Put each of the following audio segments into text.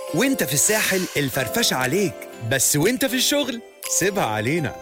وانت في الساحل الفرفشة عليك بس وانت في الشغل سيبها علينا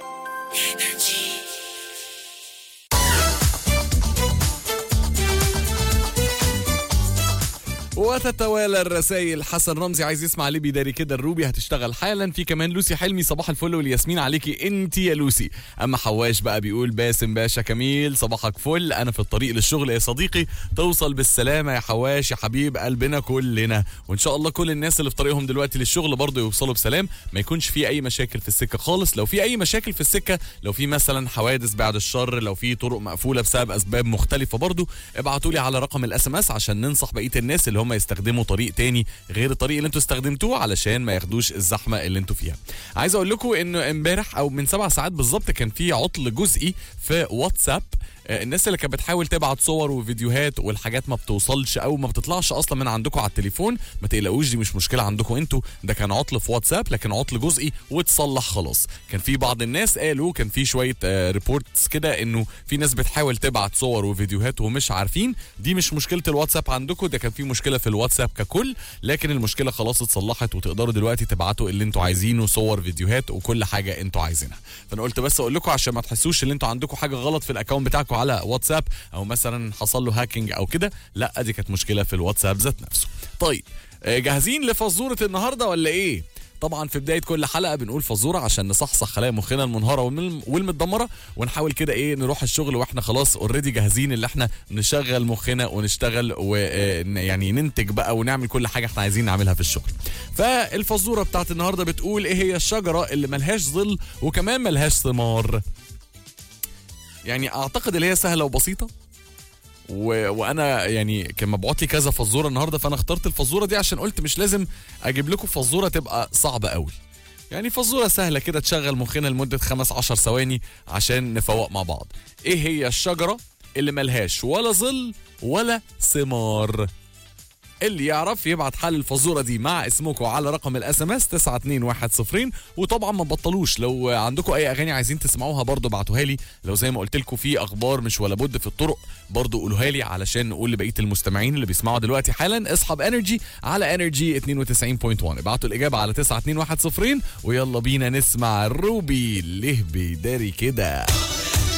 وتتوالى الرسائل حسن رمزي عايز يسمع ليبي داري كده الروبي هتشتغل حالا في كمان لوسي حلمي صباح الفل والياسمين عليكي انت يا لوسي اما حواش بقى بيقول باسم باشا كميل صباحك فل انا في الطريق للشغل يا صديقي توصل بالسلامه يا حواش يا حبيب قلبنا كلنا وان شاء الله كل الناس اللي في طريقهم دلوقتي للشغل برضه يوصلوا بسلام ما يكونش في اي مشاكل في السكه خالص لو في اي مشاكل في السكه لو في مثلا حوادث بعد الشر لو في طرق مقفوله بسبب اسباب مختلفه برضه ابعتوا لي على رقم الاس ام اس عشان ننصح بقيه الناس اللي هم يستخدموا طريق تاني غير الطريق اللي انتوا استخدمتوه علشان ما ياخدوش الزحمه اللي انتوا فيها عايز اقول لكم انه امبارح او من سبع ساعات بالظبط كان في عطل جزئي في واتساب آه، الناس اللي كانت بتحاول تبعت صور وفيديوهات والحاجات ما بتوصلش او ما بتطلعش اصلا من عندكم على التليفون ما تقلقوش دي مش مشكله عندكم انتوا ده كان عطل في واتساب لكن عطل جزئي واتصلح خلاص كان في بعض الناس قالوا كان في شويه ريبورتس كده انه في ناس بتحاول تبعت صور وفيديوهات ومش عارفين دي مش مشكله الواتساب عندكم ده كان في مشكله في الواتساب ككل لكن المشكله خلاص اتصلحت وتقدروا دلوقتي تبعتوا اللي انتوا عايزينه صور فيديوهات وكل حاجه انتوا عايزينها فانا قلت بس اقول لكم عشان ما تحسوش ان انتوا عندكم حاجه غلط في الاكونت بتاعكم على واتساب او مثلا حصل له هاكينج او كده لا دي كانت مشكله في الواتساب ذات نفسه طيب آه، جاهزين لفزوره النهارده ولا ايه طبعا في بدايه كل حلقه بنقول فزوره عشان نصحصح خلايا مخنا المنهاره والم- والمتدمره ونحاول كده ايه نروح الشغل واحنا خلاص اوريدي جاهزين اللي احنا نشغل مخنا ونشتغل ويعني ننتج بقى ونعمل كل حاجه احنا عايزين نعملها في الشغل فالفزوره بتاعت النهارده بتقول ايه هي الشجره اللي ملهاش ظل وكمان ملهاش ثمار يعني اعتقد اللي هي سهله وبسيطه و... وانا يعني كان مبعوت لي كذا فزوره النهارده فانا اخترت الفزوره دي عشان قلت مش لازم اجيب لكم فزوره تبقى صعبه قوي يعني فزوره سهله كده تشغل مخنا لمده 5 10 ثواني عشان نفوق مع بعض ايه هي الشجره اللي ملهاش ولا ظل ولا ثمار اللي يعرف يبعت حل الفزوره دي مع اسمكم على رقم الاس ام اس 92110 وطبعا ما تبطلوش لو عندكم اي اغاني عايزين تسمعوها برضو ابعتوها لي لو زي ما قلت لكم في اخبار مش ولا بد في الطرق برضو قولوها لي علشان نقول لبقيه المستمعين اللي بيسمعوا دلوقتي حالا اصحاب انرجي على انرجي 92.1 ابعتوا الاجابه على 92110 ويلا بينا نسمع روبي ليه بيداري كده